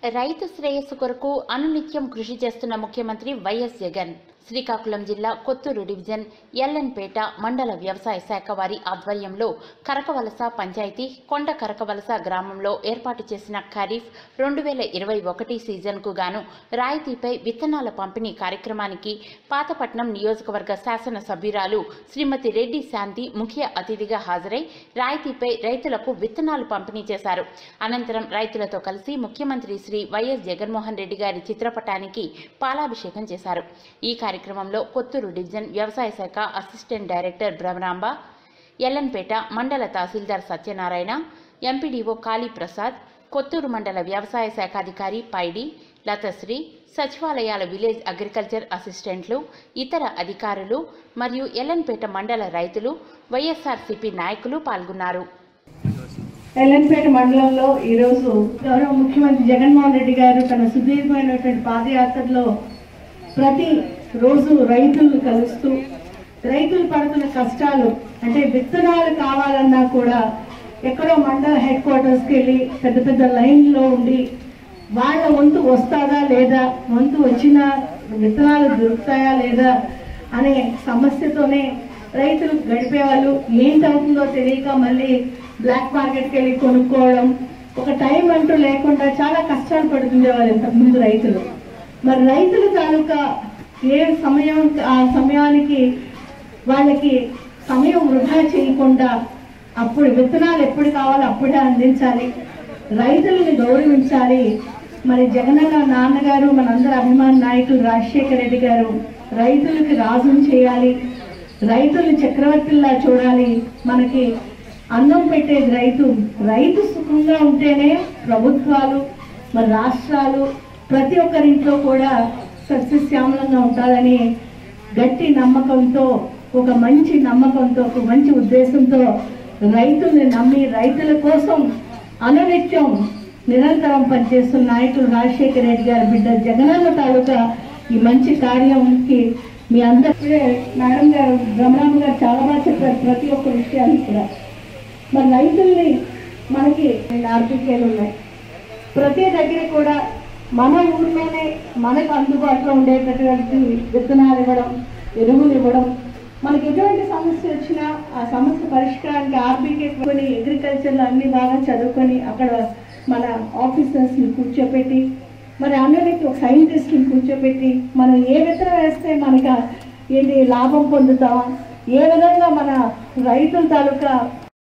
రైతు శ్రేయస్సు కొరకు అనునిత్యం కృషి చేస్తున్న ముఖ్యమంత్రి వైఎస్ జగన్ శ్రీకాకుళం జిల్లా కొత్తూరు డివిజన్ ఎల్ఎన్పేట మండల వ్యవసాయ శాఖ వారి ఆధ్వర్యంలో కరకవలస పంచాయతీ కొండ కరకవలస గ్రామంలో ఏర్పాటు చేసిన ఖరీఫ్ రెండు వేల ఇరవై ఒకటి సీజన్కు గాను రాయితీపై విత్తనాల పంపిణీ కార్యక్రమానికి పాతపట్నం నియోజకవర్గ శాసన సభ్యురాలు శ్రీమతి రెడ్డి శాంతి ముఖ్య అతిథిగా హాజరై రాయితీపై రైతులకు విత్తనాలు పంపిణీ చేశారు అనంతరం రైతులతో కలిసి ముఖ్యమంత్రి శ్రీ వైఎస్ జగన్మోహన్ రెడ్డి గారి చిత్రపటానికి పాలాభిషేకం చేశారు ఈ కార్యక్రమంలో కొత్తూరు డివిజన్ వ్యవసాయ శాఖ అసిస్టెంట్ డైరెక్టర్ భ్రమరాంబ ఎల్ఎన్పేట మండల తహసీల్దార్ సత్యనారాయణ ఎంపీడీఓ కాళీప్రసాద్ కొత్తూరు మండల వ్యవసాయ శాఖ అధికారి పైడి లతశ్రీ సచివాలయాల విలేజ్ అగ్రికల్చర్ అసిస్టెంట్లు ఇతర అధికారులు మరియు ఎల్ఎన్పేట మండల రైతులు వైఎస్ఆర్సీపీ నాయకులు పాల్గొన్నారు ఎల్ఎన్పేట మండలంలో ఈరోజు గౌరవ ముఖ్యమంత్రి జగన్మోహన్ రెడ్డి గారు తన సుదీర్ఘమైనటువంటి పాదయాత్రలో ప్రతి రోజు రైతులను కలుస్తూ రైతులు పడుతున్న కష్టాలు అంటే విత్తనాలు కావాలన్నా కూడా ఎక్కడో మండల హెడ్ క్వార్టర్స్కి వెళ్ళి పెద్ద పెద్ద లైన్లో ఉండి వాళ్ళ వంతు వస్తాదా లేదా వంతు వచ్చిన విత్తనాలు దొరుకుతాయా లేదా అనే సమస్యతోనే రైతులు గడిపేవాళ్ళు ఏంటవుతుందో తెలియక మళ్ళీ బ్లాక్ మార్కెట్కి వెళ్ళి కొనుక్కోవడం ఒక టైం అంటూ లేకుండా చాలా కష్టాలు పడుతుండేవాళ్ళు ఇంతకుముందు రైతులు మరి రైతుల తాలూకా ఏ సమయం ఆ సమయానికి వాళ్ళకి సమయం వృధా చేయకుండా అప్పుడు విత్తనాలు ఎప్పుడు కావాలో అప్పుడే అందించాలి రైతులని గౌరవించాలి మరి జగనన్న నాన్నగారు మనందరి అభిమాన నాయకులు రాజశేఖర రెడ్డి గారు రైతులకి రాజుని చేయాలి రైతులు చక్రవర్తిలా చూడాలి మనకి అన్నం పెట్టేది రైతు రైతు సుఖంగా ఉంటేనే ప్రభుత్వాలు మరి రాష్ట్రాలు ప్రతి ఒక్కరింట్లో కూడా సస్యశ్యామలంగా ఉండాలని గట్టి నమ్మకంతో ఒక మంచి నమ్మకంతో ఒక మంచి ఉద్దేశంతో రైతుల్ని నమ్మి రైతుల కోసం అనునిత్యం నిరంతరం పనిచేస్తున్న నాయకులు రాజశేఖర రెడ్డి గారి బిడ్డ జగనన్న తాలూకా ఈ మంచి కార్యంకి మీ అందరికీ మేడం గారు బ్రహ్మరామ గారు చాలా బాగా చెప్పారు ప్రతి ఒక్క విషయాన్ని కూడా మరి రైతుల్ని మనకి ఆర్బికేలు ఉన్నాయి ప్రతి దగ్గర కూడా మన ఊర్లోనే మనకు అందుబాటులో ఉండేటటువంటి విత్తనాలు ఇవ్వడం ఎరువులు ఇవ్వడం మనకి ఎటువంటి సమస్య వచ్చినా ఆ సమస్య పరిష్కారానికి ఆర్బీకే కొని అగ్రికల్చర్లో అన్ని బాగా చదువుకొని అక్కడ మన ఆఫీసర్స్ని కూర్చోపెట్టి మరి అందరికి ఒక సైంటిస్ట్ని కూర్చోపెట్టి మనం ఏ విత్తనం వేస్తే మనకి ఏంటి లాభం పొందుతాం ఏ విధంగా మన రైతుల తాలూకా